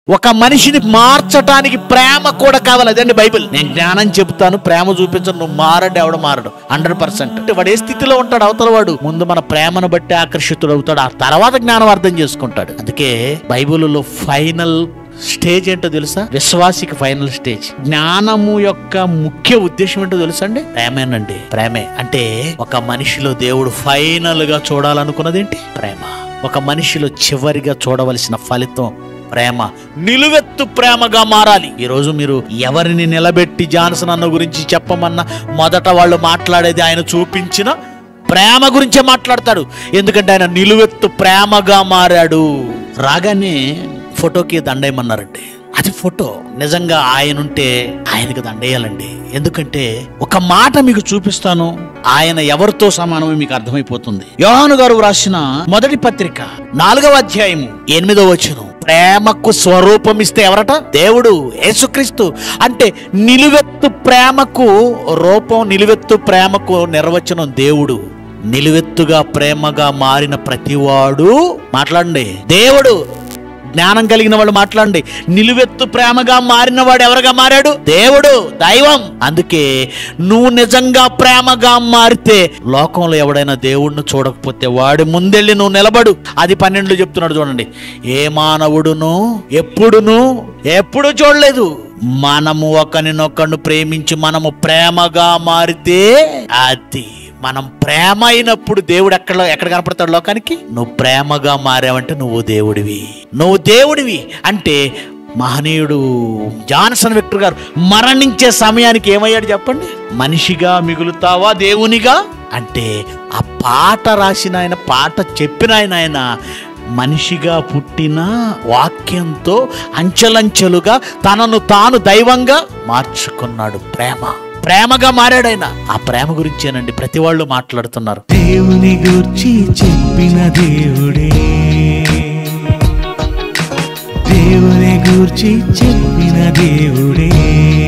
ఒక మనిషిని మార్చటానికి ప్రేమ కూడా కావాలి అదండి బైబిల్ నేను జ్ఞానం చెప్తాను ప్రేమ చూపించను నువ్వు మారండి ఎవడ మారడు హండ్రెడ్ పర్సెంట్ వాడు ఏ స్థితిలో ఉంటాడు అవతల వాడు ముందు మన ప్రేమను బట్టి ఆకర్షితుడు అవుతాడు ఆ తర్వాత జ్ఞానం అర్థం చేసుకుంటాడు అందుకే బైబిల్లో ఫైనల్ స్టేజ్ ఏంటో తెలుసా విశ్వాసికి ఫైనల్ స్టేజ్ జ్ఞానము యొక్క ముఖ్య ఉద్దేశం ఏంటో తెలుసా అండి ప్రేమేనండి ప్రేమే అంటే ఒక మనిషిలో దేవుడు ఫైనల్ గా చూడాలనుకున్నది ఏంటి ప్రేమ ఒక మనిషిలో చివరిగా చూడవలసిన ఫలితం ప్రేమ నిలువెత్తు ప్రేమగా మారాలి ఈ రోజు మీరు ఎవరిని నిలబెట్టి జాన్సన్ అన్న గురించి చెప్పమన్నా మొదట వాళ్ళు మాట్లాడేది ఆయన చూపించిన ప్రేమ గురించే మాట్లాడతాడు ఎందుకంటే ఆయన నిలువెత్తు ప్రేమగా మారాడు రాగానే ఫోటోకి దండేయమన్నారండి అది ఫోటో నిజంగా ఆయన ఉంటే ఆయనకి దండేయాలండి ఎందుకంటే ఒక మాట మీకు చూపిస్తాను ఆయన ఎవరితో సమానమో మీకు అర్థమైపోతుంది యోహాను గారు రాసిన మొదటి పత్రిక నాలుగవ అధ్యాయము ఎనిమిదవ వచనం ప్రేమకు స్వరూపం ఇస్తే ఎవరట దేవుడు యేసుక్రీస్తు అంటే నిలువెత్తు ప్రేమకు రూపం నిలువెత్తు ప్రేమకు నిర్వచనం దేవుడు నిలువెత్తుగా ప్రేమగా మారిన ప్రతివాడు మాట్లాడండి దేవుడు జ్ఞానం కలిగిన వాళ్ళు మాట్లాడండి నిలువెత్తు ప్రేమగా మారిన వాడు ఎవరుగా మారాడు దేవుడు దైవం అందుకే నువ్వు నిజంగా ప్రేమగా మారితే లోకంలో ఎవడైనా దేవుణ్ణి చూడకపోతే వాడి ముందెళ్ళి నువ్వు నిలబడు అది పన్నెండులో చెప్తున్నాడు చూడండి ఏ మానవుడును ఎప్పుడును ఎప్పుడు చూడలేదు మనము ఒకరినొకరిని ప్రేమించి మనము ప్రేమగా మారితే అది మనం ప్రేమ అయినప్పుడు దేవుడు ఎక్కడ ఎక్కడ కనపడతాడు లోకానికి నువ్వు ప్రేమగా మారావంటే నువ్వు దేవుడివి నువ్వు దేవుడివి అంటే మహనీయుడు జాన్సన్ విక్టర్ గారు మరణించే సమయానికి ఏమయ్యాడు చెప్పండి మనిషిగా మిగులుతావా దేవునిగా అంటే ఆ పాట రాసిన ఆయన పాట చెప్పిన ఆయన ఆయన మనిషిగా పుట్టిన వాక్యంతో అంచెలంచెలుగా తనను తాను దైవంగా మార్చుకున్నాడు ప్రేమ ప్రేమగా మారాడైన ఆ ప్రేమ గురించేనండి ప్రతి వాళ్ళు మాట్లాడుతున్నారు దేవుని గూర్చి చెప్పిన దేవుడే దేవుని గూర్చి చెప్పిన దేవుడే